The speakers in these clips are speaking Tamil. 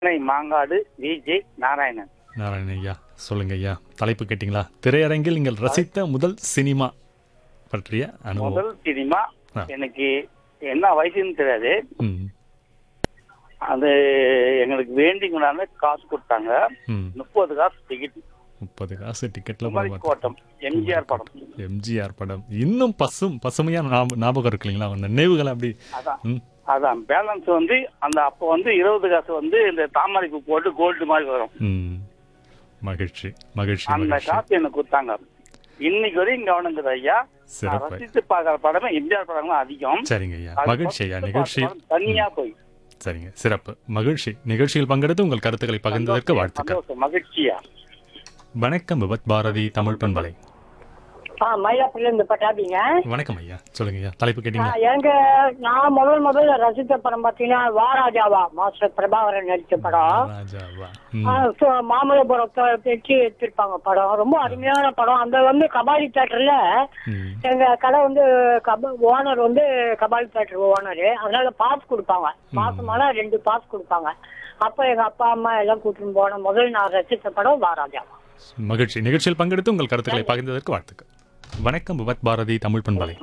சென்னை மாங்காடு விஜய் நாராயணன் நாராயண ஐயா சொல்லுங்க ஐயா தலைப்பு கேட்டிங்களா திரையரங்கில் நீங்கள் ரசித்த முதல் சினிமா பற்றிய அனுபவம் முதல் சினிமா ஆ. எனக்கு என்ன வயசுன்னு தெரியாது ம் அது எங்களுக்கு வேண்டி கொண்டாந்து காசு கொடுத்தாங்க ம் முப்பது காசு டிக்கெட் முப்பது காசு டிக்கெட்ல குமரி கோட்டம் எம்ஜிஆர் படம் எம்ஜிஆர் படம் இன்னும் பசும் பசுமையான ஞாப- ஞாபகம் இருக்கு இல்லைங்களா அந்த நினைவுகள் அப்படி அதான் ம் அதான் பேலன்ஸ் வந்து அந்த அப்போ வந்து இருபது காசு வந்து இந்த தாமரைக்கு போட்டு கோல்டு மாதிரி வரும் ம் மகிழ்ச்சி மகிழ்ச்சி அந்த மகிழ்ச்சி காசு எனக்கு கொடுத்தாங்க இன்னைக்கு வரையும் கவனங்குது ஐயா நான் சிறப்பு ரசித்து பார்க்குற படமே எம்ஜிஆர் படம் தான் அதிகம் சரிங்க ஐயா அது மகிழ்ச்சி ஐயா first நிகழ்ச்சி பார்த்த படம் தனியா போய் சரிங்க சிறப்பு மகிழ்ச்சி நிகழ்ச்சியில் பங்கெடுத்து உங்கள் கருத்துக்களை பகிர்ந்ததற்கு வாழ்த்துக்கள் சந்தோஷம் மகிழ்ச்சியா வணக்கம் விபத் பாரதி தமிழ் பண்பலை ஆ மயிலாப்பூர்ல இருந்து பட்டாபிங்க வணக்கம் ஐயா சொல்லுங்க ஐயா தலைப்பு ஆ, கேட்டீங்களா எங்க நான் முதல் முதல்ல ரசித்த படம் பார்த்தீங்கன்னா வாராஜாவா மாஸ்டர் பிரபாகரன் நடிச்ச படம் ராஜாவா ஆ, ம் so, மாமல்லபுரத்தை வச்சு எடுத்திருப்பாங்க படம் ரொம்ப அருமையான படம் அந்த வந்து கபாலி தேட்டர்ல ம் எங்க கடை வந்து கப ஓனர் வந்து கபாலி தேட்டர் ஓனர் அதனால பாஸ் கொடுப்பாங்க மாசமானா ரெண்டு பாஸ் கொடுப்பாங்க அப்ப எங்க அப்பா அம்மா எல்லாம் கூட்டிட்டு போன முதல் நான் ரசித்த படம் வாராஜாவா மகிழ்ச்சி நிகழ்ச்சியில் பங்கெடுத்து உங்கள் கருத்துக்களை பகிர்ந்ததற்கு வாழ்த்துக்கள் வணக்கம் விபத் பாரதி தமிழ் பண்பலை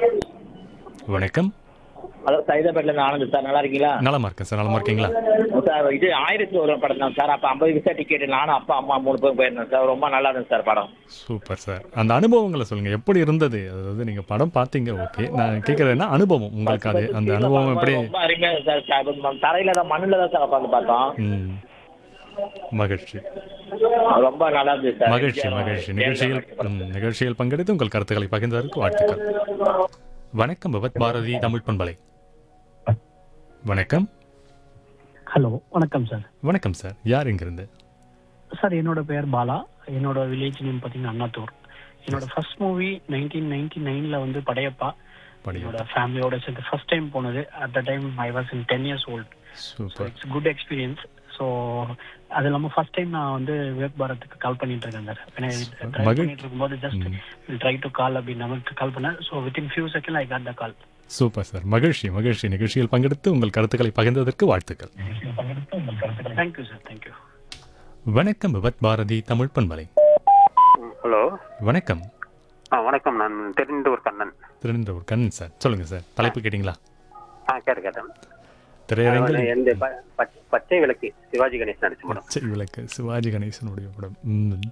வணக்கம் ஹலோ சைதாபேட்ல இருந்து ஆனந்த் சார் நல்லா இருக்கீங்களா நலமா இருக்கேன் சார் நலமா இருக்கீங்களா சார் இது ஆயிரத்தி ஒரு படம் தான் சார் அப்ப ஐம்பது விசா டிக்கெட் நானும் அப்பா அம்மா மூணு பேரும் போயிருந்தேன் சார் ரொம்ப நல்லா இருந்துச்சு சார் படம் சூப்பர் சார் அந்த அனுபவங்களை சொல்லுங்க எப்படி இருந்தது அதாவது நீங்க படம் பார்த்தீங்க ஓகே நான் கேட்கறது என்ன அனுபவம் உங்களுக்கு அது அந்த அனுபவம் எப்படி ரொம்ப அருமையா இருந்துச்சு சார் சார் தரையில தான் மண்ணுல தான் சார் உட்காந்து பார்த்தோம் ம் மகிழ்ச்சி ரொம்ப நல்லா இருந்துச்சு சார் மகிழ்ச்சி மகிழ்ச்சி நிகழ்ச்சியில் ம், நிகழ்ச்சியில் பங்கெடுத்து உங்கள் கருத்துக்களை பகிர்ந்ததற்கு வாழ்த்துக்கள் வணக்கம் விபத் பாரதி தமிழ் பண்பலை வணக்கம் ஹலோ வணக்கம் சார் வணக்கம் சார் யார் இங்கிருந்து சார் என்னோட பேர் பாலா என்னோட வில்லேஜ் நேம் பார்த்தீங்கன்னா அண்ணாத்தூர் என்னோட ஃபர்ஸ்ட் மூவி நைன்டீன் நைன்டி நைன்ல வந்து படையப்பா படியா என்னோட ஃபேமிலியோட சேர்ந்து ஃபர்ஸ்ட் டைம் போனது at the time I was in ten years old so super it's good experience so அது இல்லாமல் ஃபர்ஸ்ட் டைம் நான் வந்து விவேக் பாரத்துக்கு கால் பண்ணிட்டு இருக்கேன் சார் ட்ரை மகிழ்- பண்ணிட்டு இருக்கும்போது ஜஸ்ட் ட்ரை டு கால் அப்படின்னு நமக்கு கால் பண்ணேன் so within few second I got the call super sir மகிழ்ச்சி மகிழ்ச்சி நிகழ்ச்சியில் பங்கெடுத்து உங்கள் கருத்துக்களை பகிர்ந்ததற்கு வாழ்த்துக்கள் தேங்க்யூ சார் தேங்க்யூ வணக்கம் விபத் பாரதி தமிழ் பண்பலை ஹலோ வணக்கம் ஆ வணக்கம் நான் தெரிந்த ஒரு கண்ணன் திருநின்றவர் கண்ணன் சார் சொல்லுங்க சார் தலைப்பு கேட்டிங்களா ஆ கேட்டு கேட்டேன் திரையரங்கில் எந்த ப- பச்ச- பச்சை விளக்கு சிவாஜி கணேசன் நடிச்ச படம் பச்சை விளக்கு சிவாஜி கணேசனுடைய படம் ம்.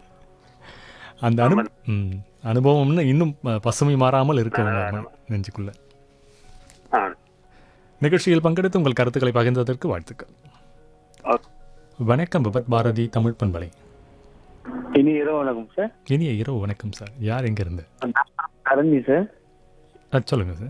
அந்த அனு ம். அனுபவம்னு இன்னும் ப- பசுமை மாறாமல் இருக்கு உங்க ம- நெஞ்சுக்குள்ள ஆ நிகழ்ச்சியில் பங்கெடுத்து உங்கள் கருத்துக்களை பகிர்ந்ததற்கு வாழ்த்துக்கள் ஓகே. வணக்கம் விபத் பாரதி தமிழ் பண்பலை இனி இரவு வணக்கம் சார் இனிய இரவு வணக்கம் சார் யார் எங்க இருந்து அரஞ்சி சார் ஆ, சொல்லுங்க சார்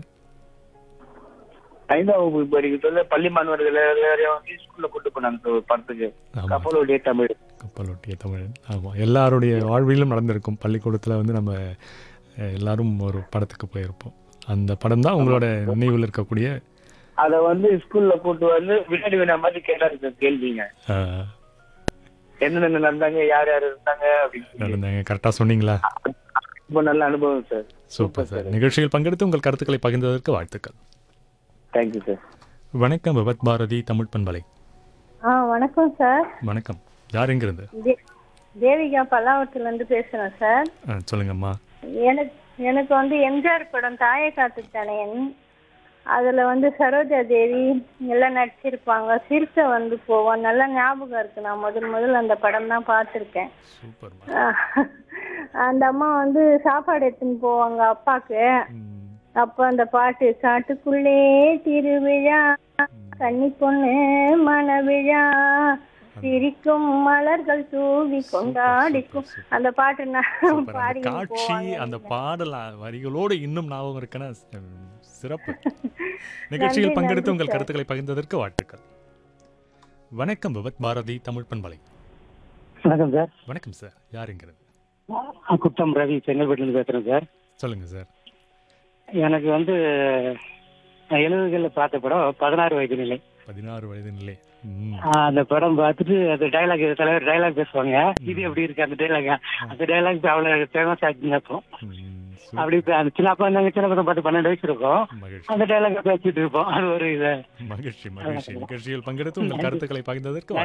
ஐந்தாம் வகுப்பு படிக்க சொல்ல பள்ளி மாணவர்கள் எல்லாரையும் வந்து ஸ்கூல்ல கூட்டு போனாங்க சார் ஒரு படத்துக்கு ஆமா கப்பலுடைய தமிழ் கப்பலோட்டிய தமிழன் ஆமாம் எல்லாருடைய வாழ்விலும் நடந்திருக்கும் பள்ளிக்கூடத்தில் வந்து நம்ம அஹ், எல்லாரும் ஒரு படத்துக்கு போயிருப்போம் அந்த படம் தான் உங்களோட நினைவில் இருக்கக்கூடிய அத வந்து ஸ்கூல்ல கூட்டு வந்து வினாடி வினா மாதிரி கேட்டாரு சார் கேள்விங்க அஹ், என்னென்ன நடந்தாங்க யார் யார் இருந்தாங்க அப்படின்னு சொல்லி. நடந்தாங்க கரெக்டாக சொன்னீங்களா ரொம்ப நல்ல அனுபவம் சார் சூப்பர் சார் நிகழ்ச்சியில் பங்கெடுத்து உங்கள் கருத்துக்களை பகிர்ந்ததற்கு வாழ்த்துக்கள் தேங்க்யூ சார் வணக்கம் விபத் பாரதி தமிழ் பண்பலை ஆ வணக்கம் சார் வணக்கம் யார் எங்கிருந்து தே- தேவிகா பல்லாவரத்துல இருந்து பேசுறேன் சார் ஆ சொல்லுங்கம்மா எனக்கு எனக்கு வந்து எம்ஜிஆர் படம் தாயை காத்து தனையன் அதுல வந்து சரோஜா தேவி எல்லாம் நடிச்சிருப்பாங்க சிறுத்தை வந்து போவோம் நல்லா ஞாபகம் இருக்கு நான் முதல் முதல்ல அந்த படம் தான் பார்த்துருக்கேன் சூப்பர்மா அந்த அம்மா வந்து சாப்பாடு எடுத்துன்னு போவாங்க அப்பாக்கு ம், அப்ப அந்த பாட்டு காட்டுக்குள்ளே திருவிழா கன்னி பொண்ணு மனவிழா சிரிக்கும் மலர்கள் தூவி கொண்டாடிக்கும் அந்த பாட்டு நான் சூப்பர் அந்த பாடி காட்சி அந்த பாடல் அ, வரிகளோடு இன்னும் ஞாபகம் இருக்குன்னா ஸ்- சிறப்பு நிகழ்ச்சியில் பங்கெடுத்து உங்கள் கருத்துக்களை பகிர்ந்ததற்கு வாழ்த்துக்கள் வணக்கம் விபத் பாரதி தமிழ் பண்பலை வணக்கம் சார் வணக்கம் சார் யார் எங்கிருந்து குட்டம் ரவி செங்கல்பட்டுல இருந்து பேசுறேன் சார் சொல்லுங்க சார் எனக்கு வந்து எழுபதுகளில் பார்த்த படம் பதினாறு வயது நிலை பதினாறு வயது நிலை ம், ஆஹ் அந்த படம் பார்த்துட்டு அந்த டைலாக் தலைவர் டைலாக் பேசுவாங்க இது எப்படி இருக்கு அந்த டைலாக் அந்த டைலாக் அவ்வளவு ஃபேமஸ் ஆச்சுங்க அப்போ ம், சூப்பர். அப்படி இப்ப அந்த சின்ன அப்பா நாங்க சின்ன படம் பார்த்து பன்னெண்டு வயசு இருக்கும் மகிழ்ச்சி அந்த டைலாக் பேசிட்டு இருப்போம் அது ஒரு இது மகிழ்ச்சி மகிழ்ச்சி நிகழ்ச்சியில் பங்கெடுத்து உங்கள் கருத்துக்களை பகிர்ந்ததற்கு